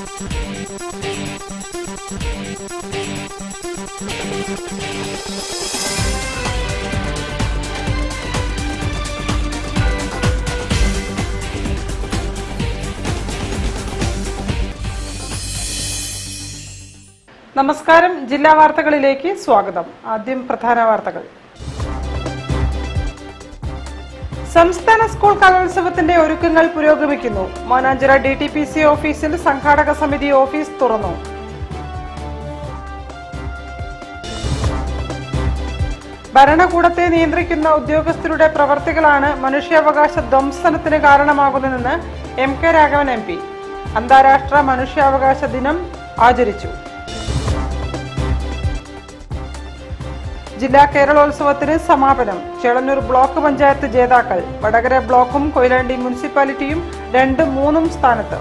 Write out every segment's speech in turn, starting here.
നമസ്കാരം ജില്ലാ വാർത്തകളിലേക്ക് സ്വാഗതം ആദ്യം പ്രധാന വാർത്തകൾ സംസ്ഥാന സ്കൂൾ കലോത്സവത്തിന്റെ ഒരുക്കങ്ങൾ പുരോഗമിക്കുന്നു Mananchira D T P C ഓഫീസിൽ സംഘാടക സമിതി ഓഫീസ് തുറന്നു ഭരണകൂടത്തെ നിയന്ത്രിക്കുന്ന ഉദ്യോഗസ്ഥരുടെ പ്രവർത്തികളാണ് മനുഷ്യാവകാശ ധ്വംസനത്തിന് കാരണമാകുന്നതെന്ന് M K Raghavan M P അന്താരാഷ്ട്ര മനുഷ്യാവകാശ ദിനം ആചരിച്ചു ജില്ലാ കേരളോത്സവത്തിന് സമാപനം ചേളന്നൂർ ബ്ലോക്ക് പഞ്ചായത്ത് ജേതാക്കൾ വടകര ബ്ലോക്കും കൊയിലാണ്ടി മുനിസിപ്പാലിറ്റിയും രണ്ടും മൂന്നും സ്ഥാനത്ത്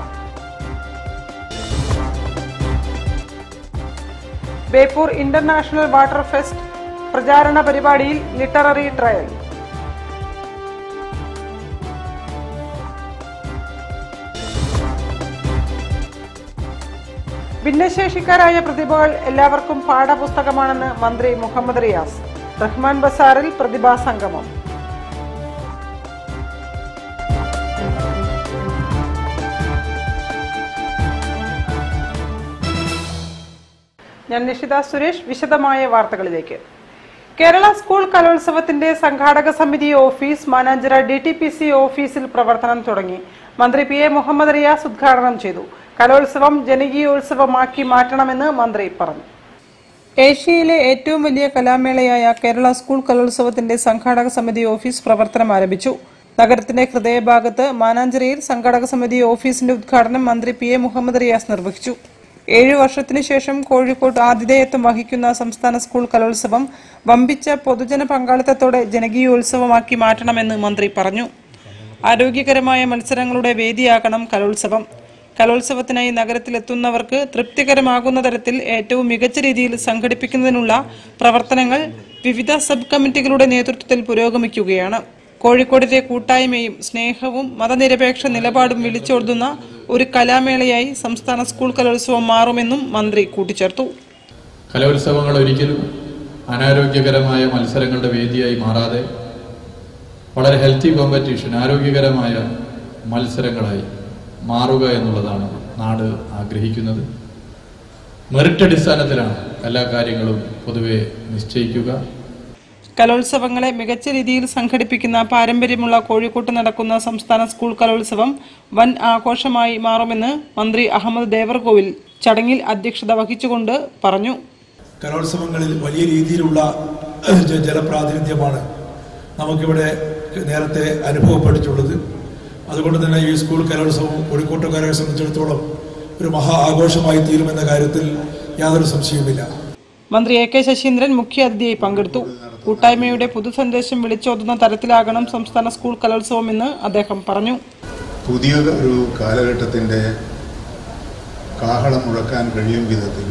ബേപ്പൂർ ഇന്റർനാഷണൽ വാട്ടർ ഫെസ്റ്റ് പ്രചാരണ പരിപാടിയിൽ ലിറ്റററി ട്രയൽ ഭിന്നശേഷിക്കാരായ പ്രതിഭകൾ എല്ലാവർക്കും പാഠപുസ്തകമാണെന്ന് മന്ത്രി മുഹമ്മദ് റിയാസ് റഹ്മാൻ ബസാറിൽ പ്രതിഭാ സംഗമം ഞാൻ നിഷിത സുരേഷ് വിശദമായ വാർത്തകളിലേക്ക് കേരള സ്കൂൾ കലോത്സവത്തിന്റെ സംഘാടക സമിതി office Mananchira D T P C ഓഫീസിൽ പ്രവർത്തനം തുടങ്ങി മന്ത്രി പി എ മുഹമ്മദ് റിയാസ് ഉദ്ഘാടനം ചെയ്തു കലോത്സവം ജനകീയോത്സവമാക്കി മാറ്റണമെന്ന് മന്ത്രി പറഞ്ഞു ഏഷ്യയിലെ ഏറ്റവും വലിയ കലാമേളയായ കേരള സ്കൂൾ കലോത്സവത്തിന്റെ സംഘാടക സമിതി ഓഫീസ് പ്രവർത്തനം ആരംഭിച്ചു നഗരത്തിന്റെ ഹൃദയഭാഗത്ത് മാനാഞ്ചിറയിൽ സംഘാടക സമിതി ഓഫീസിന്റെ ഉദ്ഘാടനം മന്ത്രി പി എ മുഹമ്മദ് റിയാസ് നിർവഹിച്ചു ഏഴു വർഷത്തിനു ശേഷം കോഴിക്കോട് ആതിഥേയത്വം വഹിക്കുന്ന സംസ്ഥാന സ്കൂൾ കലോത്സവം വമ്പിച്ച പൊതുജന പങ്കാളിത്തത്തോടെ ജനകീയോത്സവമാക്കി മാറ്റണമെന്ന് മന്ത്രി പറഞ്ഞു ആരോഗ്യകരമായ മത്സരങ്ങളുടെ വേദിയാകണം കലോത്സവം കലോത്സവത്തിനായി നഗരത്തിലെത്തുന്നവർക്ക് തൃപ്തികരമാകുന്ന തരത്തിൽ ഏറ്റവും മികച്ച രീതിയിൽ സംഘടിപ്പിക്കുന്നതിനുള്ള പ്രവർത്തനങ്ങൾ വിവിധ സബ് കമ്മിറ്റികളുടെ നേതൃത്വത്തിൽ പുരോഗമിക്കുകയാണ് കോഴിക്കോടിന്റെ കൂട്ടായ്മയും സ്നേഹവും മതനിരപേക്ഷ നിലപാടും വിളിച്ചോതുന്ന ഒരു കലാമേളയായി സംസ്ഥാന സ്കൂൾ കലോത്സവം മാറുമെന്നും മന്ത്രി കൂട്ടിച്ചേർത്തു കലോത്സവങ്ങൾ ഒരിക്കലും അനാരോഗ്യകരമായ മത്സരങ്ങളുടെ വേദിയായി മാറാതെ വളരെ ഹെൽത്തി കോമ്പറ്റീഷൻ ആരോഗ്യകരമായ മത്സരങ്ങളായി മാറുക എന്നുള്ളതാണ് നാട് ആഗ്രഹിക്കുന്നത് മെറിറ്റ് അടിസ്ഥാനത്തിലാണ് എല്ലാ കാര്യങ്ങളും പൊതുവെ നിശ്ചയിക്കുക കലോത്സവങ്ങളെ മികച്ച രീതിയിൽ സംഘടിപ്പിക്കുന്ന പാരമ്പര്യമുള്ള കോഴിക്കോട്ട് നടക്കുന്ന സംസ്ഥാന സ്കൂൾ കലോത്സവം വൻ ആഘോഷമായി മാറുമെന്ന് മന്ത്രി അഹമ്മദ് ദേവർകോവിൽ ചടങ്ങിൽ അധ്യക്ഷത വഹിച്ചുകൊണ്ട് പറഞ്ഞു കലോത്സവങ്ങളിൽ വലിയ രീതിയിലുള്ള ജ- ജനപ്രാതിനിധ്യമാണ് നമുക്കിവിടെ നേരത്തെ അനുഭവപ്പെട്ടിട്ടുള്ളത് അതുകൊണ്ട് തന്നെ ഈ സ്കൂൾ കലോത്സവം കോഴിക്കോട്ടുകാരെ സംബന്ധിച്ചിടത്തോളം ഒരു മഹാ ആഘോഷമായി തീരുമെന്ന കാര്യത്തിൽ യാതൊരു സംശയവുമില്ല മന്ത്രി എ കെ ശശീന്ദ്രൻ മുഖ്യാതിഥിയായി പങ്കെടുത്തു കൂട്ടായ്മയുടെ പൊതുസന്ദേശം വിളിച്ചോതുന്ന തരത്തിലാകണം സംസ്ഥാന സ്കൂൾ കലോത്സവം എന്ന് അദ്ദേഹം പറഞ്ഞു പുതിയ ഒരു കാലഘട്ടത്തിൻ്റെ കാഹളം മുഴക്കാൻ കഴിയും വിധത്തിൽ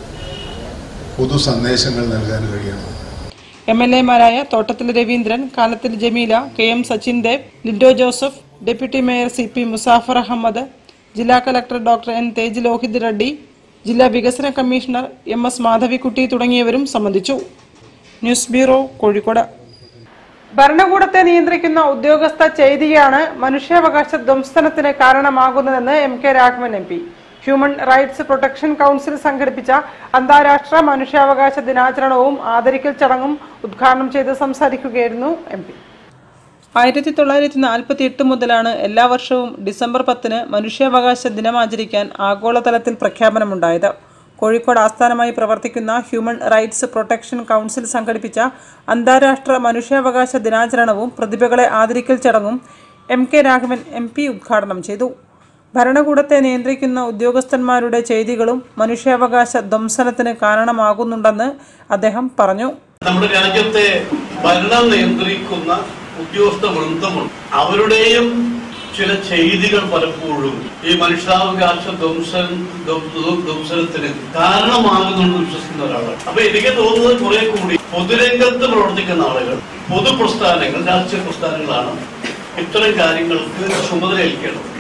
പൊതു സന്ദേശങ്ങൾ നൽകാൻ കഴിയണം എം എൽ എമാരായ തോട്ടത്തിൽ രവീന്ദ്രൻ കാലത്തിൽ Jameela K M Sachin Dev Lindo Joseph deputy mayor C P Musafar Ahammed ജില്ലാ collector doctor N Tej Lohit Reddy ജില്ലാ വികസന കമ്മീഷണർ എം എസ് മാധവിക്കുട്ടി തുടങ്ങിയവരും സംബന്ധിച്ചു ന്യൂസ് ബ്യൂറോ കോഴിക്കോട് ഭരണകൂടത്തെ നിയന്ത്രിക്കുന്ന ഉദ്യോഗസ്ഥ ചെയ്തിയാണ് മനുഷ്യാവകാശ ധ്വംസനത്തിന് കാരണമാകുന്നതെന്ന് M K Raghavan M P human rights protection council സംഘടിപ്പിച്ച അന്താരാഷ്ട്ര മനുഷ്യാവകാശ ദിനാചരണവും ആദരിക്കൽ ചടങ്ങും ഉദ്ഘാടനം ചെയ്ത് സംസാരിക്കുകയായിരുന്നു എം പി ആയിരത്തി തൊള്ളായിരത്തി നാൽപ്പത്തി എട്ട് മുതലാണ് എല്ലാ വർഷവും ഡിസംബർ പത്തിന് മനുഷ്യാവകാശ ദിനം ആചരിക്കാൻ ആഗോളതലത്തിൽ പ്രഖ്യാപനമുണ്ടായത് കോഴിക്കോട് ആസ്ഥാനമായി പ്രവർത്തിക്കുന്ന ഹ്യൂമൻ റൈറ്റ്സ് പ്രൊട്ടക്ഷൻ കൗൺസിൽ സംഘടിപ്പിച്ച അന്താരാഷ്ട്ര മനുഷ്യാവകാശ ദിനാചരണവും പ്രതിഭകളെ ആദരിക്കൽ ചടങ്ങും M K Raghavan M P ഉദ്ഘാടനം ചെയ്തു ഭരണകൂടത്തെ നിയന്ത്രിക്കുന്ന ഉദ്യോഗസ്ഥന്മാരുടെ ചെയ്തികളും മനുഷ്യാവകാശ ധ്വംസനത്തിന് കാരണമാകുന്നുണ്ടെന്ന് അദ്ദേഹം പറഞ്ഞു നമ്മുടെ രാജ്യത്തെ ഭരണം നിയന്ത്രിക്കുന്ന ഉദ്യോഗസ്ഥ വൃന്ദമുണ്ട് അവരുടെയും ചില ചെയ്തികൾ പലപ്പോഴും ഈ മനുഷ്യാവകാശ ധ്വംസൻ ധ്വം- ധ്വംസനത്തിന് കാരണമാകുന്നുണ്ട് വിശ്വസിക്കുന്ന ഒരാളാണ് അപ്പൊ എനിക്ക് തോന്നുന്നത് കുറെ കൂടി പൊതുരംഗത്ത് പ്രവർത്തിക്കുന്ന ആളുകൾ പൊതുപ്രസ്ഥാനങ്ങൾ രാഷ്ട്രീയ പ്രസ്ഥാനങ്ങളാണ് ഇത്തരം കാര്യങ്ങൾക്ക് ചുമതല ഏൽക്കേണ്ടത്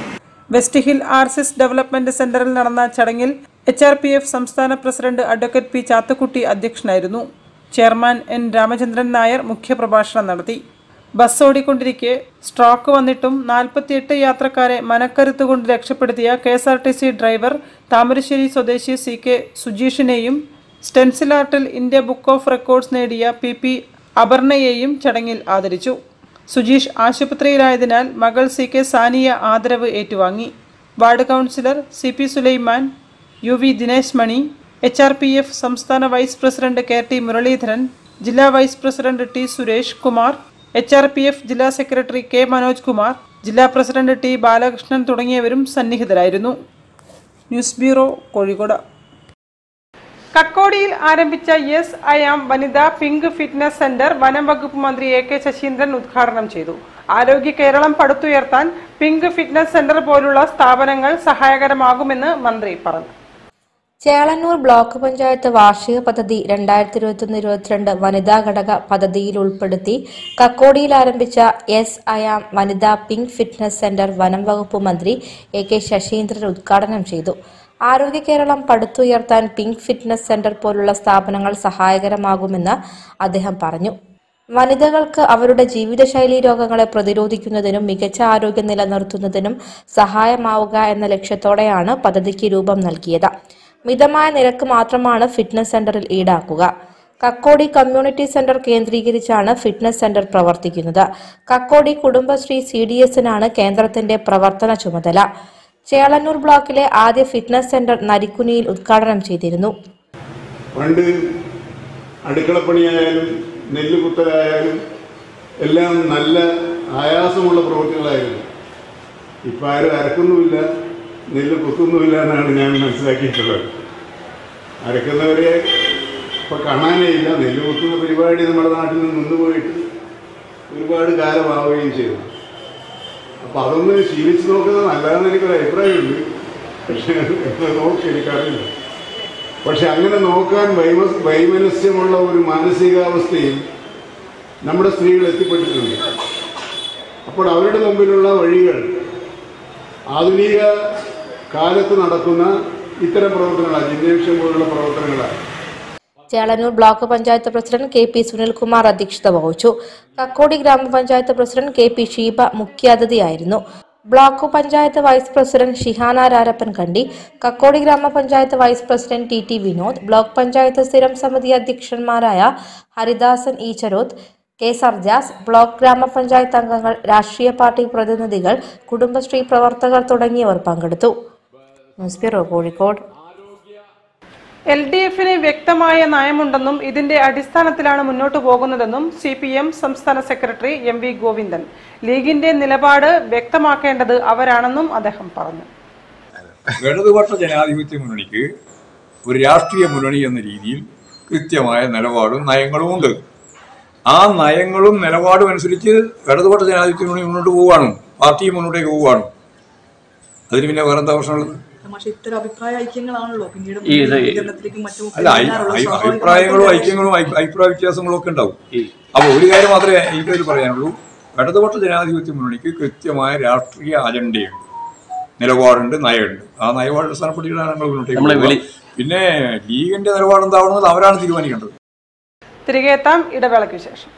west hill R C S development സെന്ററിൽ നടന്ന ചടങ്ങിൽ എച്ച് ആർ പി എഫ് സംസ്ഥാന പ്രസിഡന്റ് അഡ്വക്കേറ്റ് പി ചാത്തുക്കുട്ടി അധ്യക്ഷനായിരുന്നു ചെയർമാൻ എൻ രാമചന്ദ്രൻ നായർ മുഖ്യപ്രഭാഷണം നടത്തി ബസ് ഓടിക്കൊണ്ടിരിക്കെ സ്ട്രോക്ക് വന്നിട്ടും നാൽപ്പത്തിയെട്ട് യാത്രക്കാരെ മനക്കരുത്തുകൊണ്ട് രക്ഷപ്പെടുത്തിയ K S R T C driver Thamarassery സ്വദേശി സി കെ സുജീഷിനെയും സ്റ്റെൻസിൽ ആർട്ടിൽ ഇന്ത്യ ബുക്ക് ഓഫ് റെക്കോർഡ്സ് നേടിയ പി പി അപർണയെയും ചടങ്ങിൽ ആദരിച്ചു സുജീഷ് ആശുപത്രിയിലായതിനാൽ മകൾ സി കെ സാനിയ ആദരവ് ഏറ്റുവാങ്ങി ward councillor C P Sulaiman U V Dinesh Mani H R P F സംസ്ഥാന vice president K T Muraleedharan ജില്ലാ vice president T Suresh Kumar H R P F ജില്ലാ സെക്രട്ടറി കെ മനോജ് കുമാർ ജില്ലാ പ്രസിഡന്റ് ടി ബാലകൃഷ്ണൻ തുടങ്ങിയവരും സന്നിഹിതരായിരുന്നു ന്യൂസ് ബ്യൂറോ കോഴിക്കോട് കക്കോടിയിൽ ആരംഭിച്ച യെസ് ഐ ആം വനിതാ പിങ്ക് ഫിറ്റ്നസ് സെന്റർ വനം വകുപ്പ് മന്ത്രി എ കെ ശശീന്ദ്രൻ ഉദ്ഘാടനം ചെയ്തു ആരോഗ്യ കേരളം പടുത്തുയർത്താൻ പിങ്ക് ഫിറ്റ്നസ് സെന്റർ പോലുള്ള സ്ഥാപനങ്ങൾ സഹായകരമാകുമെന്ന് മന്ത്രി പറഞ്ഞു ചേളന്നൂർ ബ്ലോക്ക് പഞ്ചായത്ത് വാർഷിക പദ്ധതി രണ്ടായിരത്തി ഇരുപത്തൊന്ന് ഇരുപത്തിരണ്ട് വനിതാ ഘടക പദ്ധതിയിൽ ഉൾപ്പെടുത്തി കക്കോടിയിൽ ആരംഭിച്ച എസ് അയാം വനിതാ പിങ്ക് ഫിറ്റ്നസ് സെന്റർ വനം വകുപ്പ് മന്ത്രി എ കെ ശശീന്ദ്രൻ ഉദ്ഘാടനം ചെയ്തു ആരോഗ്യ കേരളം പടുത്തുയർത്താൻ പിങ്ക് ഫിറ്റ്നസ് സെന്റർ പോലുള്ള സ്ഥാപനങ്ങൾ സഹായകരമാകുമെന്ന് അദ്ദേഹം പറഞ്ഞു വനിതകൾക്ക് അവരുടെ ജീവിതശൈലി രോഗങ്ങളെ പ്രതിരോധിക്കുന്നതിനും മികച്ച ആരോഗ്യം നിലനിർത്തുന്നതിനും സഹായമാവുക എന്ന ലക്ഷ്യത്തോടെയാണ് പദ്ധതിക്ക് രൂപം നൽകിയത് മിതമായ നിരക്ക് മാത്രമാണ് ഫിറ്റ്നസ് സെന്ററിൽ ഈടാക്കുക കക്കോടി കമ്മ്യൂണിറ്റി സെന്റർ കേന്ദ്രീകരിച്ചാണ് ഫിറ്റ്നസ് സെന്റർ പ്രവർത്തിക്കുന്നത് കക്കോടി കുടുംബശ്രീ സി ഡി എസിനാണ് കേന്ദ്രത്തിന്റെ പ്രവർത്തന ചുമതല ചേളന്നൂർ ബ്ലോക്കിലെ ആദ്യ ഫിറ്റ്നസ് സെന്റർ നരിക്കുനിയിൽ ഉദ്ഘാടനം ചെയ്തിരുന്നു പണ്ട് അടുക്കളപ്പണിയായാലും നെല്ല് കുത്തലായാലും എല്ലാം നല്ല ആയാസമുള്ള പ്രവൃത്തികളായിരുന്നു ഇപ്പം ആരും അരക്കുന്നുമില്ല നെല്ല് കുത്തുന്നുമില്ല എന്നാണ് ഞാൻ മനസ്സിലാക്കിയിട്ടുള്ളത് അരക്കുന്നവരെ ഇപ്പം കാണാനേ ഇല്ല നെല്ല് കുത്തുന്ന പരിപാടി നമ്മുടെ നാട്ടിൽ നിന്ന് നിന്നുപോയിട്ട് ഒരുപാട് കാലമാവുകയും ചെയ്തു അപ്പം അതൊന്ന് ശീലിച്ച് നോക്കുന്നത് നല്ലതെന്ന് എനിക്കൊരു അഭിപ്രായമുണ്ട് പക്ഷേ എത്ര നോക്കി എനിക്കറിയില്ല പക്ഷെ അങ്ങനെ നോക്കാൻ വൈമ വൈമനസ്യമുള്ള ഒരു മാനസികാവസ്ഥയിൽ നമ്മുടെ സ്ത്രീകൾ എത്തിപ്പെട്ടിട്ടുണ്ട് അപ്പോൾ അവരുടെ മുമ്പിലുള്ള വഴികൾ ആധുനിക കാലത്ത് നടക്കുന്ന ഇത്തരം പ്രവർത്തനങ്ങളാണ് ജിംനേഷ്യം പോലുള്ള പ്രവർത്തനങ്ങളാണ് Chelannur block panchayat president K P Sunilkumar അധ്യക്ഷത വഹിച്ചു കക്കോടി ഗ്രാമപഞ്ചായത്ത് പ്രസിഡന്റ് കെ പി ഷീബ മുഖ്യാതിഥിയായിരുന്നു block panchayat vice president Shihana Rarappan Kandi Kakkodi ഗ്രാമപഞ്ചായത്ത് vice president T T Vinod block panchayat സ്ഥിരം സമിതി അധ്യക്ഷന്മാരായ ഹരിദാസൻ ഈച്ചരോത്ത് കെ സർജാസ് ബ്ലോക്ക് ഗ്രാമപഞ്ചായത്ത് അംഗങ്ങൾ രാഷ്ട്രീയ പാർട്ടി പ്രതിനിധികൾ കുടുംബശ്രീ പ്രവർത്തകർ തുടങ്ങിയവർ പങ്കെടുത്തു news bureau Kozhikode L D എഫിന് വ്യക്തമായ നയമുണ്ടെന്നും ഇതിന്റെ അടിസ്ഥാനത്തിലാണ് മുന്നോട്ടു പോകുന്നതെന്നും സി പി എം സംസ്ഥാന സെക്രട്ടറി എം വി ഗോവിന്ദൻ ലീഗിന്റെ നിലപാട് വ്യക്തമാക്കേണ്ടത് അവരാണെന്നും അദ്ദേഹം പറഞ്ഞു ഇടതുപക്ഷ ജനാധിപത്യ മുന്നണിക്ക് ഒരു രാഷ്ട്രീയ മുന്നണി എന്ന രീതിയിൽ കൃത്യമായ നിലപാടും നയങ്ങളും ഉണ്ട് ആ നയങ്ങളും നിലപാടും അനുസരിച്ച് ഇടതുപക്ഷ ജനാധിപത്യ മുന്നണി മുന്നോട്ട് പോവുകയാണ് പാർട്ടി മുന്നോട്ടേക്ക് പോവുകയാണ് അതിന് പിന്നെ വേറെന്താ പ്രശ്നമുള്ളത് പക്ഷെ ഇത്തരം അഭിപ്രായ ഐക്യങ്ങളാണല്ലോ പിന്നീട് ഈ ഇത് വികസനത്തിലേക്കും മറ്റും ഒക്കെ അല്ല ഐ- വരാറുള്ളത്. ഐ- സ്വാഭാവികമായും അഭിപ്രായങ്ങളും ഐക്യങ്ങളും ഐ- അഭിപ്രായ വ്യത്യാസങ്ങളും ഒക്കെ ഉണ്ടാവും അപ്പൊ ഒരു കാര്യം മാത്രമേ എനിക്കതിൽ പറയാനുള്ളൂ ഇടതുപക്ഷ ജനാധിപത്യ മുന്നണിക്ക് കൃത്യമായ രാഷ്ട്രീയ അജണ്ടയുണ്ട് നിലപാടുണ്ട് നയമുണ്ട് ആ നയപാട് അടിസ്ഥാനപ്പെടുത്തിയിട്ടാണ് ഞങ്ങൾ മുന്നോട്ടേക്ക് പോകുക. പിന്നെ ലീഗിന്റെ നിലപാട് എന്താവണമെന്ന് അവരാണ് തീരുമാനിക്കേണ്ടത് തിരികെ എത്താം ഇടവേളയ്ക്ക് ശേഷം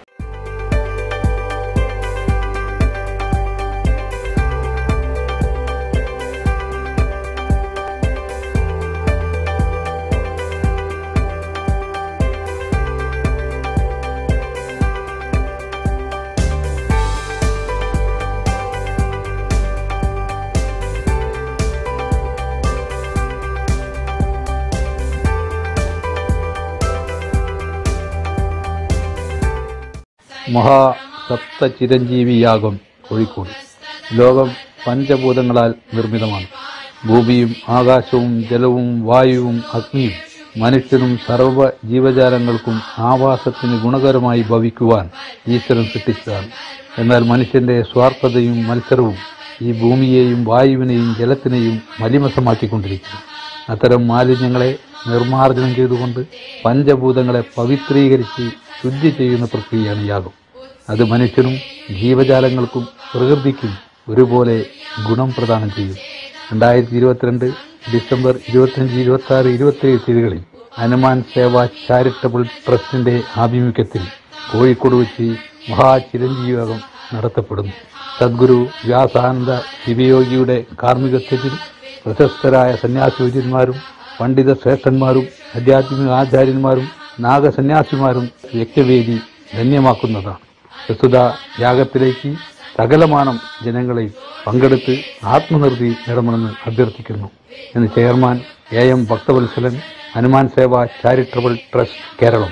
മഹാസപ്ത ചിരഞ്ജീവിയാഗം കോഴിക്കോട് ലോകം പഞ്ചഭൂതങ്ങളാൽ നിർമ്മിതമാണ് ഭൂമിയും ആകാശവും ജലവും വായുവും അഗ്നിയും മനുഷ്യനും സർവ്വ ജീവജാലങ്ങൾക്കും ആവാസത്തിന് ഗുണകരമായി ഭവിക്കുവാൻ ഈശ്വരൻ സൃഷ്ടിച്ചതാണ് എന്നാൽ മനുഷ്യന്റെ സ്വാർത്ഥതയും മത്സരവും ഈ ഭൂമിയെയും വായുവിനെയും ജലത്തിനെയും മലിമസമാക്കിക്കൊണ്ടിരിക്കുന്നു അത്തരം മാലിന്യങ്ങളെ നിർമ്മാർജ്ജനം ചെയ്തുകൊണ്ട് പഞ്ചഭൂതങ്ങളെ പവിത്രീകരിച്ച് ശുദ്ധി ചെയ്യുന്ന പ്രക്രിയയാണ് യാഗം അത് മനുഷ്യനും ജീവജാലങ്ങൾക്കും പ്രകൃതിക്കും ഒരുപോലെ ഗുണം പ്രദാനം ചെയ്യും രണ്ടായിരത്തി ഇരുപത്തിരണ്ട് ഡിസംബർ ഇരുപത്തിയഞ്ച് ഇരുപത്തി ആറ് ഇരുപത്തിയേഴ് തീയതികളിൽ ഹനുമാൻ സേവ ചാരിറ്റബിൾ ട്രസ്റ്റിന്റെ ആഭിമുഖ്യത്തിൽ കോഴിക്കോട് വെച്ച് മഹാചിരഞ്ജീവകം നടത്തപ്പെടുന്നു സദ്ഗുരു വ്യാസാനന്ദ ശിവയോഗിയുടെ കാർമ്മികത്വത്തിൽ പ്രശസ്തരായ സന്യാസിവര്യന്മാരും പണ്ഡിത ശ്രേഷ്ഠന്മാരും ആധ്യാത്മിക ആചാര്യന്മാരും നാഗസന്യാസിമാരും യജ്ഞവേദി ധന്യമാക്കുന്നതാണ് പ്രസ്തുത യാഗത്തിലേക്ക് സകലമാനം ജനങ്ങളെ പങ്കെടുത്ത് ആത്മനിർത്തി നേടണമെന്ന് അഭ്യർത്ഥിക്കുന്നു എന്ന് chairman A M Bhakthavalsalan Hanuman Seva charitable trust Keralam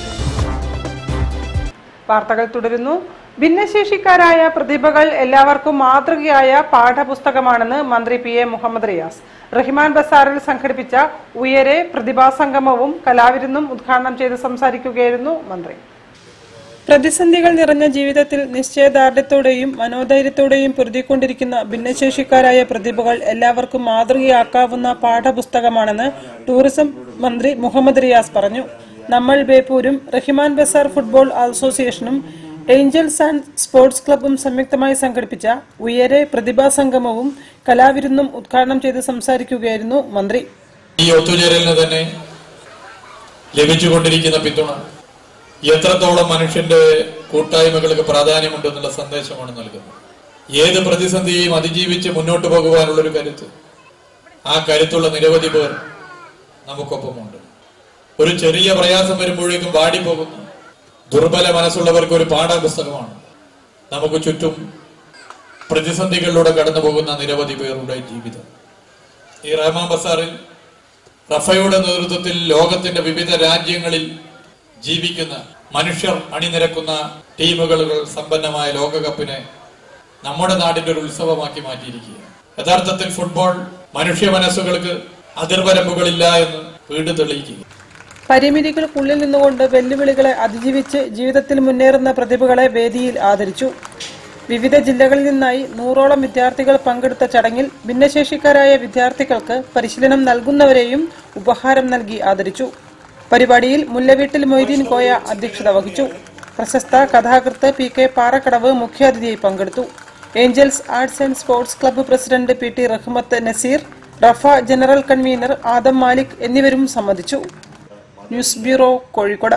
വാർത്തകൾ തുടരുന്നു ഭിന്നശേഷിക്കാരായ പ്രതിഭകൾ എല്ലാവർക്കും മാതൃകയായ പാഠപുസ്തകമാണെന്ന് മന്ത്രി പി എ മുഹമ്മദ് റിയാസ് റഹിമാൻ ബസാറിൽ സംഘടിപ്പിച്ച ഉയരെ പ്രതിഭാസംഗമവും കലാവിരുന്നും ഉദ്ഘാടനം ചെയ്ത് സംസാരിക്കുകയായിരുന്നു മന്ത്രി പ്രതിസന്ധികൾ നിറഞ്ഞ ജീവിതത്തിൽ നിശ്ചയദാർഢ്യത്തോടെയും മനോധൈര്യത്തോടെയും പൊരുതിക്കൊണ്ടിരിക്കുന്ന ഭിന്നശേഷിക്കാരായ പ്രതിഭകൾ എല്ലാവർക്കും മാതൃകയാക്കാവുന്ന പാഠപുസ്തകമാണെന്ന് ടൂറിസം മന്ത്രി മുഹമ്മദ് റിയാസ് പറഞ്ഞു നമ്മൾ ബേപ്പൂരും റഹിമാൻ ബസാർ ഫുട്ബോൾ അസോസിയേഷനും ഏഞ്ചൽസ് ആൻഡ് സ്പോർട്സ് ക്ലബ്ബും സംയുക്തമായി സംഘടിപ്പിച്ച ഉയരെ പ്രതിഭാ സംഗമവും കലാവിരുന്നും ഉദ്ഘാടനം ചെയ്ത് സംസാരിക്കുകയായിരുന്നു മന്ത്രി ഈ ഒത്തുചേരലിന് തന്നെ ലഭിച്ചുകൊണ്ടിരിക്കുന്ന പിന്തുണ എത്രത്തോളം മനുഷ്യന്റെ കൂട്ടായ്മകൾക്ക് പ്രാധാന്യമുണ്ടെന്നുള്ള സന്ദേശമാണ് നൽകുന്നത് ഏത് പ്രതിസന്ധിയെയും അതിജീവിച്ച് മുന്നോട്ട് പോകുവാനുള്ള ഒരു കരുത്ത് ആ കരുത്തുള്ള നിരവധി പേർ നമുക്കൊപ്പമുണ്ട് ഒരു ചെറിയ പ്രയാസം വരുമ്പോഴേക്കും വാടിപ്പോകുന്നു ദുർബല മനസ്സുള്ളവർക്ക് ഒരു പാഠപുസ്തകമാണ് നമുക്ക് ചുറ്റും പ്രതിസന്ധികളിലൂടെ കടന്നു പോകുന്ന നിരവധി പേരുടെ ജീവിതം ഈ റഹ്മാൻ ബസാറിൽ റഫയുടെ നേതൃത്വത്തിൽ ലോകത്തിന്റെ വിവിധ രാജ്യങ്ങളിൽ ജീവിക്കുന്ന മനുഷ്യർ അണിനിരക്കുന്ന ടീമുകൾ സമ്പന്നമായ ലോകകപ്പിനെ നമ്മുടെ നാടിന്റെ ഒരു ഉത്സവമാക്കി മാറ്റിയിരിക്കുക യഥാർത്ഥത്തിൽ ഫുട്ബോൾ മനുഷ്യ മനസ്സുകൾക്ക് അതിർവരമ്പുകളില്ല എന്ന് വീണ്ടും തെളിയിക്കുക പരിമിതികൾക്കുള്ളിൽ നിന്നുകൊണ്ട് വെല്ലുവിളികളെ അതിജീവിച്ച് ജീവിതത്തിൽ മുന്നേറുന്ന പ്രതിഭകളെ വേദിയിൽ ആദരിച്ചു വിവിധ ജില്ലകളിൽ നിന്നായി നൂറോളം വിദ്യാർത്ഥികൾ പങ്കെടുത്ത ചടങ്ങിൽ ഭിന്നശേഷിക്കാരായ വിദ്യാർത്ഥികൾക്ക് പരിശീലനം നൽകുന്നവരെയും ഉപഹാരം നൽകി ആദരിച്ചു പരിപാടിയിൽ മുല്ലവീട്ടിൽ മൊയ്തീൻ കോയ അധ്യക്ഷത വഹിച്ചു പ്രശസ്ത കഥാകൃത്ത് പി കെ പാറക്കടവ് മുഖ്യാതിഥിയായി പങ്കെടുത്തു angels arts and sports club president P T Rahmath Naseer Rafa general convener Adam Malik എന്നിവരും സംബന്ധിച്ചു news bureau Kozhikode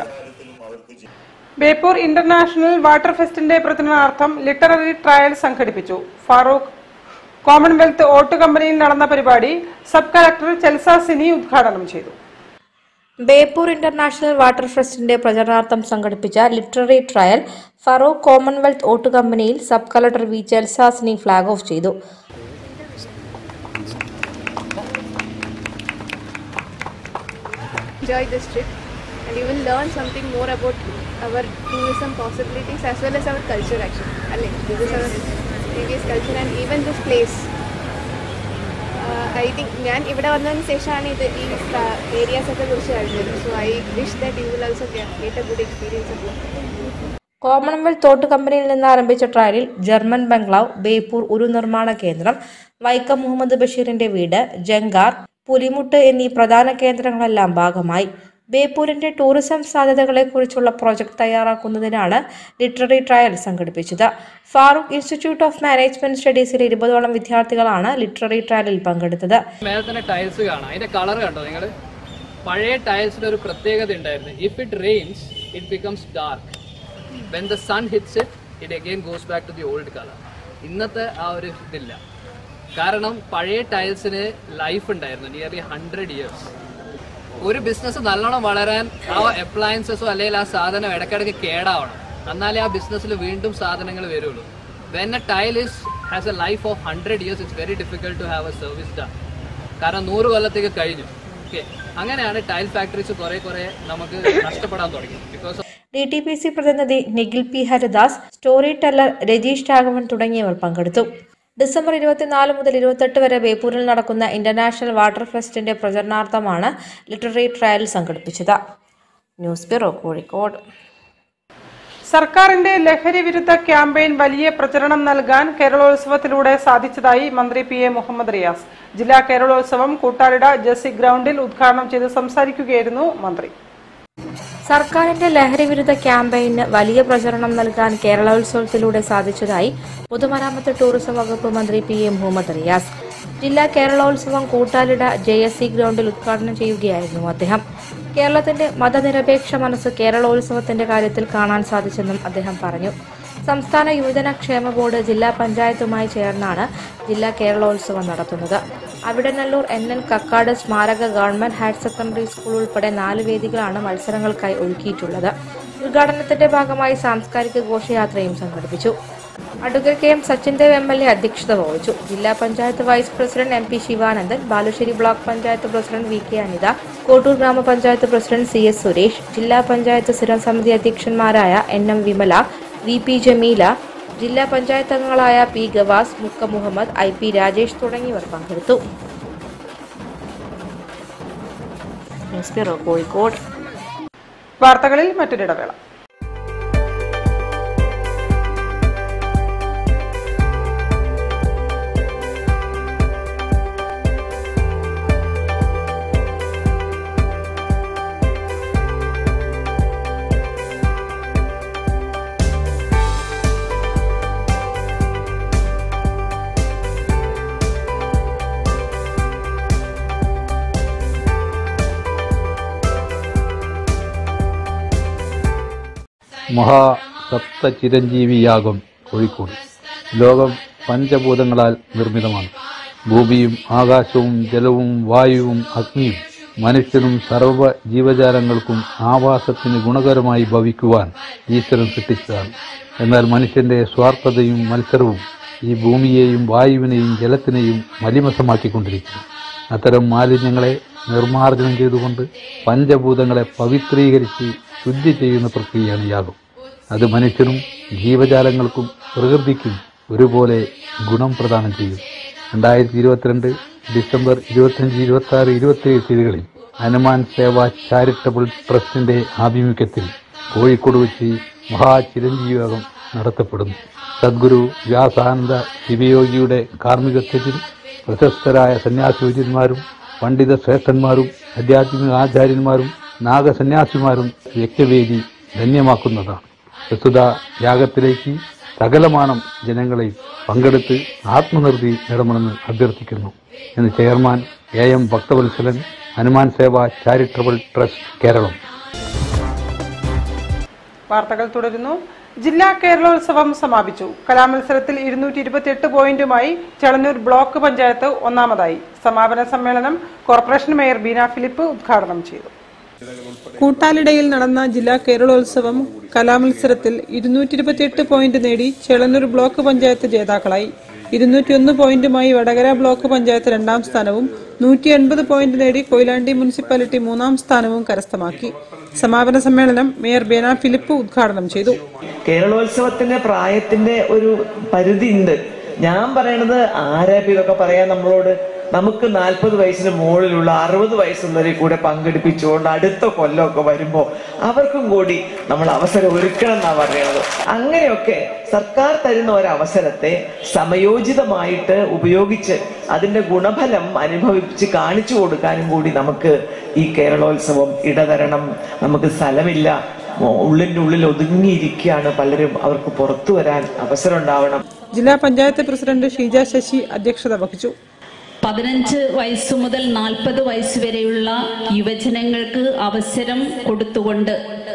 Beypore international water ഫെസ്റ്റിന്റെ പ്രതിനിധാർത്ഥം ലിറ്റററി ട്രയൽ സംഘടിപ്പിച്ചു ഫാറൂഖ് കോമൺവെൽത്ത് ഓട്ട് കമ്പനിയിൽ നടന്ന പരിപാടി സബ് കളക്ടർ ചെൽസ സിനി ഉദ്ഘാടനം ചെയ്തു ബേപ്പൂർ ഇന്റർനാഷണൽ വാട്ടർ ഫെസ്റ്റിന്റെ പ്രചരണാർത്ഥം സംഘടിപ്പിച്ച ലിറ്റററി ട്രയൽ ഫറൂഖ് കോമൺവെൽത്ത് ഓട്ട് കമ്പനിയിൽ sub collector V Chelsasini flag off ചെയ്തു enjoy this trip and you will learn something more about our tourism possibilities as well as our culture actually. Alle, This is our previous culture and even this place. I think ഞാൻ ഇവിടെ വന്നതിന് ശേഷമാണ് ഇത് ഈ areas ഒക്കെ കുറിച്ച് അറിഞ്ഞത് so I wish that you will also get a good experience about commonwealth തോട്ട് കമ്പനിയിൽ നിന്ന് ആരംഭിച്ച ട്രയലിൽ ജർമ്മൻ ബംഗ്ലാവ് ബേപ്പൂർ ഉരു നിർമ്മാണ കേന്ദ്രം വൈക്കം മുഹമ്മദ് ബഷീറിന്റെ വീട് ജങ്കാർ പുലിമുട്ട് എന്നീ പ്രധാന കേന്ദ്രങ്ങളെല്ലാം ഭാഗമായി ബേപ്പൂരിന്റെ ടൂറിസം സാധ്യതകളെക്കുറിച്ചുള്ള പ്രോജക്ട് തയ്യാറാക്കുന്നതിനാണ് ലിറ്റററി ട്രയൽ സംഘടിപ്പിച്ചത് ഫാറൂഖ് ഇൻസ്റ്റിറ്റ്യൂട്ട് ഓഫ് മാനേജ്മെന്റ് സ്റ്റഡീസിലെ ഇരുപതോളം വിദ്യാർത്ഥികളാണ് ലിറ്റററി ട്രയലിൽ പങ്കെടുത്തത് മേലെ തന്നെ ടൈൽസ് കാണാം അതിന്റെ കളർ കണ്ടോ നിങ്ങൾ പഴയ ടൈൽസിന് ഒരു പ്രത്യേകത ഉണ്ടായിരുന്നു if it rains it becomes dark when the sun hits it it again goes back to the old colour ഇന്നത്തെ ആ ഒരു ഇതില്ല കാരണം പഴയ ടൈൽസിന് ലൈഫ് ഉണ്ടായിരുന്നു നിയർലി ഹൺഡ്രഡ് ഇയേഴ്സ് ഒരു ബിസിനസ് നല്ലോണം വളരാൻ ആ അപ്ലയൻസസോ അല്ലെങ്കിൽ ആ സാധനം ഇടയ്ക്കിടയ്ക്ക് കേടാവണം എന്നാലേ ആ ബിസിനസ്സിൽ വീണ്ടും സാധനങ്ങൾ വരുള്ളൂ when a tile is has a life of hundred years it's very difficult to have a service done കാരണം നൂറ് കൊല്ലത്തേക്ക് കഴിഞ്ഞു ഓക്കെ അങ്ങനെയാണ് ടൈൽ ഫാക്ടറീസ് കുറെ കുറെ നമുക്ക് നഷ്ടപ്പെടാൻ തുടങ്ങി because D T P C പ്രതിനിധി Nikhil P Haridas story teller Rajeesh Raghavan തുടങ്ങിയവർ പങ്കെടുത്തു ഡിസംബർ ഇരുപത്തിനാല് മുതൽ ഇരുപത്തെട്ട് വരെ ബേപ്പൂരിൽ നടക്കുന്ന ഇന്റർനാഷണൽ വാട്ടർ ഫെസ്റ്റിന്റെ പ്രചരണാർത്ഥമാണ് ലിറ്റററി ട്രയൽ സംഘടിപ്പിച്ചത് ന്യൂസ് ബ്യൂറോ കോഴിക്കോട് സർക്കാരിന്റെ ലഹരി വിരുദ്ധ ക്യാമ്പയിൻ വലിയ പ്രചരണം നൽകാൻ കേരളോത്സവത്തിലൂടെ സാധിച്ചതായി മന്ത്രി പി എ മുഹമ്മദ് റിയാസ് ജില്ലാ കേരളോത്സവം കൂട്ടാലിട ജെസി ഗ്രൗണ്ടിൽ ഉദ്ഘാടനം ചെയ്ത് സംസാരിക്കുകയായിരുന്നു മന്ത്രി സർക്കാരിന്റെ ലഹരി വിരുദ്ധ ക്യാമ്പയിന് വലിയ പ്രചരണം നൽകാൻ കേരളോത്സവത്തിലൂടെ സാധിച്ചതായി പൊതുമരാമത്ത് ടൂറിസം വകുപ്പ് മന്ത്രി പി എ മുഹമ്മദ് റിയാസ് ജില്ലാ Keralolsavam Koottalida J S C ഗ്രൗണ്ടിൽ ഉദ്ഘാടനം ചെയ്യുകയായിരുന്നു അദ്ദേഹം കേരളത്തിന്റെ മതനിരപേക്ഷ മനസ്സ് കേരളോത്സവത്തിന്റെ കാര്യത്തിൽ കാണാൻ സാധിച്ചെന്നും അദ്ദേഹം പറഞ്ഞു സംസ്ഥാന യുവജന ക്ഷേമ ബോർഡ് ജില്ലാ പഞ്ചായത്തുമായി ചേർന്നാണ് ജില്ലാ കേരളോത്സവം നടത്തുന്നത് അവിടനല്ലൂർ എൻ എൻ കക്കാട് സ്മാരക ഗവൺമെന്റ് ഹയർ സെക്കൻഡറി സ്കൂൾ ഉൾപ്പെടെ നാല് വേദികളാണ് മത്സരങ്ങൾക്കായി ഒരുക്കിയിട്ടുള്ളത് ഉദ്ഘാടനത്തിന്റെ ഭാഗമായി സാംസ്കാരിക ഘോഷയാത്രയും സംഘടിപ്പിച്ചു advocate K M Sachin Dev M L A അധ്യക്ഷത വഹിച്ചു ജില്ലാ panchayat vice president M P Sivanandan Balussery block panchayat president V K Anitha Kottoor ഗ്രാമപഞ്ചായത്ത് പ്രസിഡന്റ് സി എസ് സുരേഷ് ജില്ലാ പഞ്ചായത്ത് സ്ഥിരം സമിതി അധ്യക്ഷന്മാരായ N M Vimala V P Jameela ജില്ലാ പഞ്ചായത്ത് അംഗങ്ങളായ പി ഗവാസ് മുക്ക മുഹമ്മദ് ഐ പി രാജേഷ് തുടങ്ങിയവർ പങ്കെടുത്തു ന്യൂസ് ബ്യൂറോ കോഴിക്കോട് വാർത്തകളിൽ മറ്റൊരിടവേള മഹാസപ്ത ചിരഞ്ജീവിയാകും കോഴിക്കോട് ലോകം പഞ്ചഭൂതങ്ങളാൽ നിർമ്മിതമാണ് ഭൂമിയും ആകാശവും ജലവും വായുവും അഗ്നിയും മനുഷ്യനും സർവ്വ ജീവജാലങ്ങൾക്കും ആവാസത്തിന് ഗുണകരമായി ഭവിക്കുവാൻ ഈശ്വരൻ സൃഷ്ടിച്ചതാണ് എന്നാൽ മനുഷ്യന്റെ സ്വാർത്ഥതയും മത്സരവും ഈ ഭൂമിയെയും വായുവിനെയും ജലത്തിനെയും മലിമസമാക്കിക്കൊണ്ടിരിക്കുന്നു അത്തരം മാലിന്യങ്ങളെ നിർമ്മാർജ്ജനം ചെയ്തുകൊണ്ട് പഞ്ചഭൂതങ്ങളെ പവിത്രീകരിച്ച് ശുദ്ധി ചെയ്യുന്ന പ്രക്രിയയാണ് യാഗം അത് മനുഷ്യനും ജീവജാലങ്ങൾക്കും പ്രകൃതിക്കും ഒരുപോലെ ഗുണം പ്രദാനം ചെയ്യും രണ്ടായിരത്തി ഇരുപത്തിരണ്ട് ഡിസംബർ ഇരുപത്തിയഞ്ച് ഇരുപത്തി ആറ് ഇരുപത്തിയേഴ് തീയതികളിൽ ഹനുമാൻ സേവ ചാരിറ്റബിൾ ട്രസ്റ്റിന്റെ ആഭിമുഖ്യത്തിൽ കോഴിക്കോട് വെച്ച് മഹാചിരഞ്ജീവകം നടത്തപ്പെടുന്നു സദ്ഗുരു വ്യാസാനന്ദ ശിവയോഗിയുടെ കാർമ്മികത്വത്തിൽ പ്രശസ്തരായ സന്യാസിവര്യന്മാരും പണ്ഡിത ശ്രേഷ്ഠന്മാരും ആധ്യാത്മിക ആചാര്യന്മാരും നാഗസന്യാസിമാരും യജ്ഞവേദി ധന്യമാക്കുന്നതാണ് പ്രസ്തുത യാഗത്തിലേക്ക് സകലമാനം ജനങ്ങളെ പങ്കെടുത്ത് ആത്മനിർത്തി നേടണമെന്ന് അഭ്യർത്ഥിക്കുന്നു എന്ന് chairman A M Bhakthavalsalan Hanuman Seva charitable trust Keralam വാർത്തകൾ തുടരുന്നു ജില്ലാ കേരളോത്സവം സമാപിച്ചു കലാമത്സരത്തിൽ ഇരുന്നൂറ്റി ഇരുപത്തിയെട്ട് പോയിന്റുമായി ചെളന്നൂർ ബ്ലോക്ക് പഞ്ചായത്ത് ഒന്നാമതായി സമാപന സമ്മേളനം കോർപ്പറേഷൻ മേയർ ബീന ഫിലിപ്പ് ഉദ്ഘാടനം ചെയ്തു കൂട്ടാലിടയിൽ നടന്ന ജില്ലാ കേരളോത്സവം കലാമത്സരത്തിൽ ഇരുന്നൂറ്റി ഇരുപത്തിയെട്ട് പോയിന്റ് നേടി ചെളന്നൂർ ബ്ലോക്ക് പഞ്ചായത്ത് ജേതാക്കളായി ഇരുന്നൂറ്റിയൊന്ന് പോയിന്റുമായി വടകര ബ്ലോക്ക് പഞ്ചായത്ത് രണ്ടാം സ്ഥാനവും നൂറ്റി എൺപത് പോയിന്റ് നേടി കൊയിലാണ്ടി മുനിസിപ്പാലിറ്റി മൂന്നാം സ്ഥാനവും കരസ്ഥമാക്കി സമാപന സമ്മേളനം മേയർ ബേന ഫിലിപ്പ് ഉദ്ഘാടനം ചെയ്തു കേരളോത്സവത്തിന്റെ പ്രായത്തിന്റെ ഒരു പരിധി ഉണ്ട് ഞാൻ പറയണത് ആരാ ഇപ്പൊ ഇതൊക്കെ പറയാൻ നമ്മളോട് നമുക്ക് നാൽപ്പത് വയസ്സിന് മുകളിലുള്ള അറുപത് വയസ്സുള്ളവരെ കൂടെ പങ്കെടുപ്പിച്ചുകൊണ്ട് അടുത്ത കൊല്ലമൊക്കെ വരുമ്പോ അവർക്കും കൂടി നമ്മൾ അവസരം ഒരുക്കണം എന്നാ പറയുന്നത് അങ്ങനെയൊക്കെ സർക്കാർ തരുന്ന ഒരു അവസരത്തെ സമയോചിതമായിട്ട് ഉപയോഗിച്ച് അതിന്റെ ഗുണഫലം അനുഭവിച്ച് കാണിച്ചു കൊടുക്കാനും കൂടി നമുക്ക് ഈ കേരളോത്സവം ഇടതരണം നമുക്ക് സ്ഥലമില്ല ഉള്ളിന്റെ ഉള്ളിൽ ഒതുങ്ങിയിരിക്കുകയാണ് പലരും അവർക്ക് പുറത്തു വരാൻ അവസരം ഉണ്ടാവണം ജില്ലാ പഞ്ചായത്ത് പ്രസിഡന്റ് ഷീജ ശശി അധ്യക്ഷത വഹിച്ചു പതിനഞ്ച് വയസ്സ് മുതൽ നാൽപ്പത് വയസ്സ് വരെയുള്ള യുവജനങ്ങൾക്ക് അവസരം കൊടുത്തുകൊണ്ട്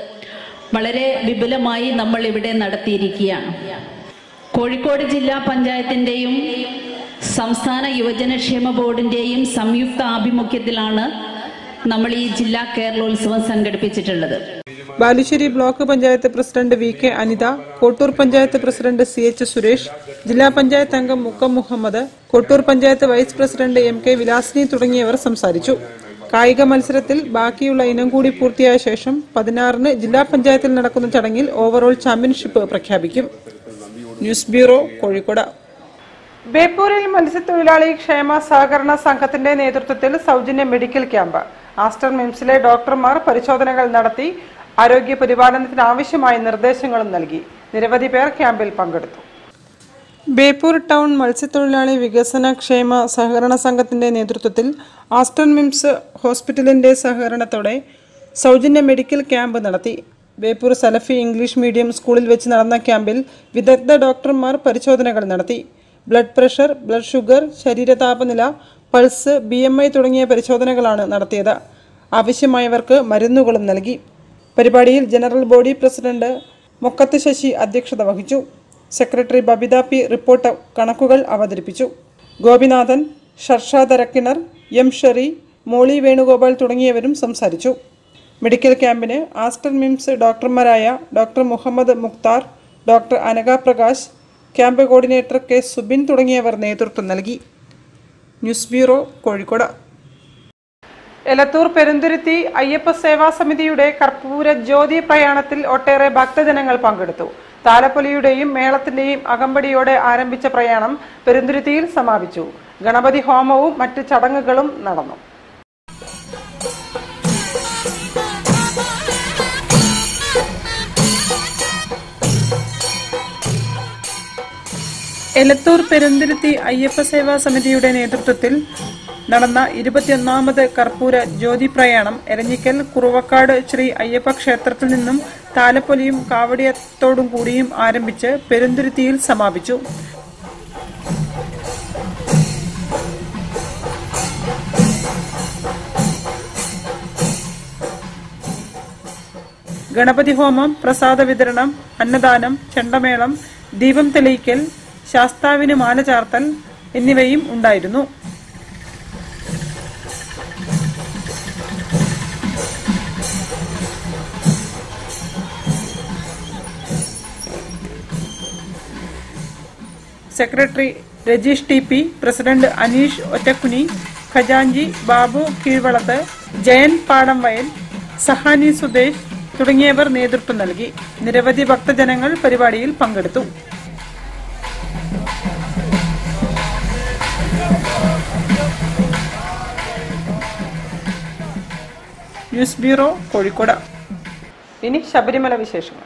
വളരെ വിപുലമായി നമ്മൾ ഇവിടെ നടത്തിയിരിക്കുകയാണ് കോഴിക്കോട് ജില്ലാ പഞ്ചായത്തിന്റെയും സംസ്ഥാന യുവജനക്ഷേമ ബോർഡിന്റെയും സംയുക്ത ആഭിമുഖ്യത്തിലാണ് നമ്മൾ ഈ ജില്ലാ കേരളോത്സവം സംഘടിപ്പിച്ചിട്ടുള്ളത് Balussery block panchayat president V K Anitha Kottoor panchayat president C H Suresh ജില്ലാ പഞ്ചായത്ത് അംഗം Mukkam Muhammad Kottoor panchayat vice president M K Vilasini തുടങ്ങിയവർ സംസാരിച്ചു കായിക മത്സരത്തിൽ ബാക്കിയുള്ള ഇനം കൂടി പൂർത്തിയായ ശേഷം പതിനാറിന് ജില്ലാ പഞ്ചായത്തിൽ നടക്കുന്ന ചടങ്ങിൽ ഓവറോൾ ചാമ്പ്യൻഷിപ്പ് പ്രഖ്യാപിക്കും ന്യൂസ് ബ്യൂറോ കോഴിക്കോട് ബേപ്പൂരിൽ മത്സ്യത്തൊഴിലാളി ക്ഷേമ സഹകരണ സംഘത്തിന്റെ നേതൃത്വത്തിൽ സൗജന്യ മെഡിക്കൽ ക്യാമ്പ് ആസ്റ്റർ മിംസിലെ ഡോക്ടർമാർ പരിശോധനകൾ നടത്തി ആരോഗ്യ പരിപാലനത്തിന് ആവശ്യമായ നിർദ്ദേശങ്ങളും നൽകി നിരവധി പേർ ക്യാമ്പിൽ പങ്കെടുത്തു ബേപ്പൂർ ടൗൺ മത്സ്യത്തൊഴിലാളി വികസന ക്ഷേമ സഹകരണ സംഘത്തിന്റെ നേതൃത്വത്തിൽ ആസ്റ്റർ മിംസ് ഹോസ്പിറ്റലിന്റെ സഹകരണത്തോടെ സൗജന്യ മെഡിക്കൽ ക്യാമ്പ് നടത്തി ബേപ്പൂർ സലഫി ഇംഗ്ലീഷ് മീഡിയം സ്കൂളിൽ വെച്ച് നടന്ന ക്യാമ്പിൽ വിദഗ്ധ ഡോക്ടർമാർ പരിശോധനകൾ നടത്തി ബ്ലഡ് പ്രഷർ ബ്ലഡ് ഷുഗർ ശരീരതാപനില പൾസ് ബി എം ഐ തുടങ്ങിയ പരിശോധനകളാണ് നടത്തിയത് ആവശ്യമായവർക്ക് മരുന്നുകളും നൽകി പരിപാടിയിൽ ജനറൽ ബോഡി പ്രസിഡന്റ് മുക്കത്ത് ശശി അധ്യക്ഷത വഹിച്ചു സെക്രട്ടറി ബബിത പി റിപ്പോർട്ട് കണക്കുകൾ അവതരിപ്പിച്ചു ഗോപിനാഥൻ ഷർഷാദ് അരക്കിണർ എം ഷെറി മോളി വേണുഗോപാൽ തുടങ്ങിയവരും സംസാരിച്ചു മെഡിക്കൽ ക്യാമ്പിന് ആസ്റ്റർ മിംസ് ഡോക്ടർമാരായ doctor Muhammad Mukthar doctor Anagha Prakash camp coordinator K Subin തുടങ്ങിയവർ നേതൃത്വം നൽകി ന്യൂസ് ബ്യൂറോ കോഴിക്കോട് എലത്തൂർ പെരുന്തുരുത്തി അയ്യപ്പ സേവാ സമിതിയുടെ കർപ്പൂര ജ്യോതി പ്രയാണത്തിൽ ഒട്ടേറെ ഭക്തജനങ്ങൾ പങ്കെടുത്തു താലപ്പൊലിയുടെയും മേളത്തിന്റെയും അകമ്പടിയോടെ ആരംഭിച്ച പ്രയാണം പെരുന്തുരുത്തിയിൽ സമാപിച്ചു ഗണപതി ഹോമവും മറ്റ് ചടങ്ങുകളും നടന്നു എലത്തൂർ പെരുന്തുരുത്തി അയ്യപ്പ സേവാ സമിതിയുടെ നേതൃത്വത്തിൽ നടന്ന ഇരുപത്തിയൊന്നാമത് കർപ്പൂര ജ്യോതി പ്രയാണം എരഞ്ഞിക്കൽ കുറുവക്കാട് ശ്രീ അയ്യപ്പ ക്ഷേത്രത്തിൽ നിന്നും താലപ്പൊലിയും കാവടിയത്തോടും കൂടിയും ആരംഭിച്ച് പെരുന്തുരുത്തിയിൽ സമാപിച്ചു ഗണപതി ഹോമം പ്രസാദ വിതരണം അന്നദാനം ചെണ്ടമേളം ദീപം തെളിയിക്കൽ ശാസ്താവിന് മാല ചാർത്തൽ എന്നിവയും ഉണ്ടായിരുന്നു secretary Rajeesh T P president Aneesh Ottakkuni ഖജാഞ്ചി ബാബു കീഴ്വളത്ത് ജയൻ പാടംവയൽ സഹാനി സുദേശ് തുടങ്ങിയവർ നേതൃത്വം നൽകി നിരവധി ഭക്തജനങ്ങൾ പരിപാടിയിൽ പങ്കെടുത്തു ന്യൂസ് ബ്യൂറോ കോഴിക്കോട് ഇനി ശബരിമല വിശേഷങ്ങൾ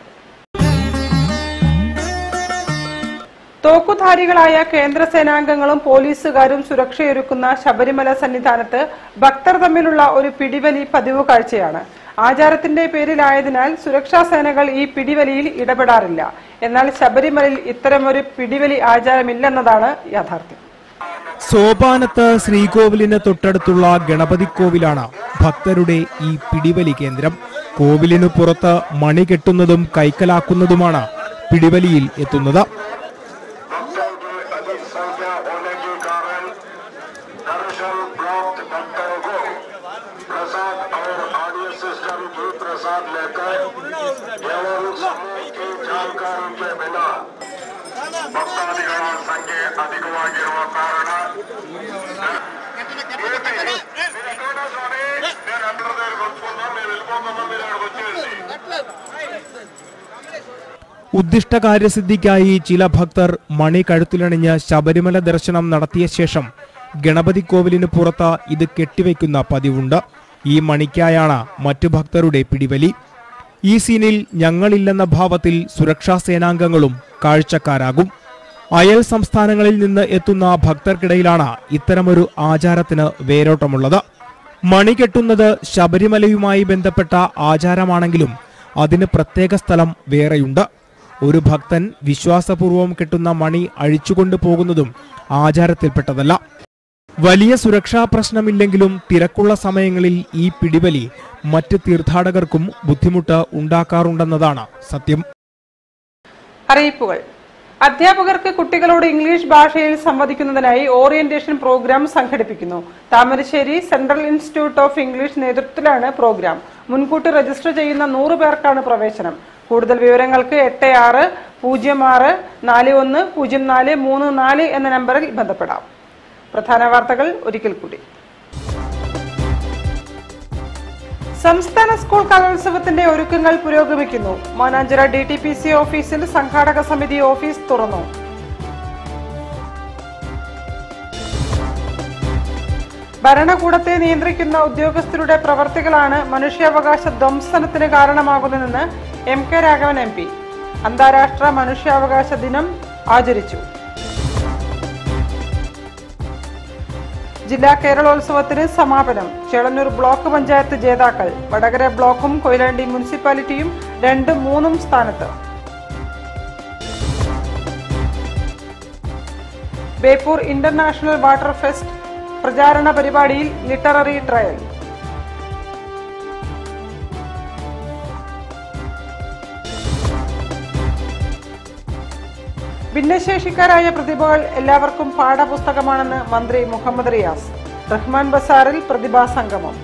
തോക്കുധാരികളായ കേന്ദ്ര സേനാംഗങ്ങളും പോലീസുകാരും സുരക്ഷയൊരുക്കുന്ന ശബരിമല സന്നിധാനത്ത് ഭക്തർ തമ്മിലുള്ള ഒരു പിടിവലി പതിവ് കാഴ്ചയാണ് ആചാരത്തിന്റെ പേരിലായതിനാൽ സുരക്ഷാ സേനകൾ ഈ പിടിവലിയിൽ ഇടപെടാറില്ല എന്നാൽ ശബരിമലയിൽ ഇത്തരമൊരു പിടിവലി ആചാരമില്ലെന്നതാണ് യാഥാർത്ഥ്യം സോപാനത്ത് ശ്രീകോവിലിന് തൊട്ടടുത്തുള്ള ഗണപതി കോവിലാണ് ഭക്തരുടെ ഈ പിടിവലി കേന്ദ്രം കോവിലിനു പുറത്ത് മണി കെട്ടുന്നതും കൈക്കലാക്കുന്നതുമാണ് പിടിവലിയിൽ എത്തുന്നത് ಭಕ್ತಾದಿಗಳ ಸಂಖ್ಯೆ ಅಧಿಕವಾಗಿರುವ ಕಾರಣ ഉദ്ദിഷ്ടകാര്യസിദ്ധിക്കായി ചില ഭക്തർ മണി കഴുത്തിലണിഞ്ഞ് ശബരിമല ദർശനം നടത്തിയ ശേഷം ഗണപതി കോവിലിന് പുറത്ത് ഇത് കെട്ടിവെക്കുന്ന പതിവുണ്ട് ഈ മണിക്കായാണ് മറ്റു ഭക്തരുടെ പിടിവലി ഈ സീനിൽ ഞങ്ങളില്ലെന്ന ഭാവത്തിൽ സുരക്ഷാ സേനാംഗങ്ങളും കാഴ്ചക്കാരാകും അയൽ സംസ്ഥാനങ്ങളിൽ നിന്ന് എത്തുന്ന ഭക്തർക്കിടയിലാണ് ഇത്തരമൊരു ആചാരത്തിന് വേരോട്ടമുള്ളത് മണി കെട്ടുന്നത് ശബരിമലയുമായി ബന്ധപ്പെട്ട ആചാരമാണെങ്കിലും അതിന് പ്രത്യേക സ്ഥലം വേറെയുണ്ട് ഒരു ഭക്തൻ വിശ്വാസപൂർവം കെട്ടുന്ന മണി അഴിച്ചുകൊണ്ടു പോകുന്നതും ആചാരത്തിൽപ്പെട്ടതല്ല വലിയ സുരക്ഷാ പ്രശ്നമില്ലെങ്കിലും തിരക്കുള്ള സമയങ്ങളിൽ ഈ പിടിവലി മറ്റ് തീർത്ഥാടകർക്കും ബുദ്ധിമുട്ട് ഉണ്ടാക്കാറുണ്ടെന്നതാണ് സത്യം അറിയിപ്പുകൾ അധ്യാപകർക്ക് കുട്ടികളോട് ഇംഗ്ലീഷ് ഭാഷയിൽ സംവദിക്കുന്നതിനായി ഓറിയന്റേഷൻ പ്രോഗ്രാം സംഘടിപ്പിക്കുന്നു Thamarassery central institute of English നേതൃത്വത്തിലാണ് പ്രോഗ്രാം മുൻകൂട്ടി രജിസ്റ്റർ ചെയ്യുന്ന നൂറ് പേർക്കാണ് പ്രവേശനം കൂടുതൽ വിവരങ്ങൾക്ക് എട്ട് ആറ് പൂജ്യം ആറ് നാല് ഒന്ന് പൂജ്യം നാല് മൂന്ന് നാല് എന്ന നമ്പറിൽ ബന്ധപ്പെടാം പ്രധാന വാർത്തകൾ ഒരിക്കൽ കൂടി സംസ്ഥാന സ്കൂൾ കലോത്സവത്തിന്റെ ഒരുക്കങ്ങൾ പുരോഗമിക്കുന്നു Mananchira D T P C ഓഫീസിൽ സംഘാടക സമിതി ഓഫീസ് തുറന്നു ഭരണകൂടത്തെ നിയന്ത്രിക്കുന്ന ഉദ്യോഗസ്ഥരുടെ പ്രവർത്തികളാണ് മനുഷ്യാവകാശ ധ്വംസനത്തിന് കാരണമാകുന്നതെന്ന് M K Raghavan M P അന്താരാഷ്ട്ര മനുഷ്യാവകാശ ദിനം ആചരിച്ചു ജില്ലാ കേരളോത്സവത്തിന് സമാപനം ചേളന്നൂർ ബ്ലോക്ക് പഞ്ചായത്ത് ജേതാക്കൾ വടകര ബ്ലോക്കും കൊയിലാണ്ടി മുനിസിപ്പാലിറ്റിയും രണ്ടും മൂന്നും സ്ഥാനത്ത് ബേപ്പൂർ ഇന്റർനാഷണൽ വാട്ടർ ഫെസ്റ്റ് പ്രചാരണ പരിപാടിയിൽ ലിറ്റററി ട്രയൽ ഭിന്നശേഷിക്കാരായ പ്രതിഭകൾ എല്ലാവർക്കും പാഠപുസ്തകമാണെന്ന് മന്ത്രി മുഹമ്മദ് റിയാസ് റഹ്മാൻ ബസാറിൽ പ്രതിഭാ സംഗമം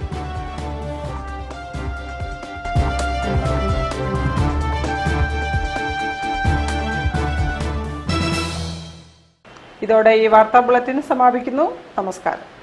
ഇതോടെ ഈ വാർത്താ ബുള്ളറ്റിൻ സമാപിക്കുന്നു നമസ്കാരം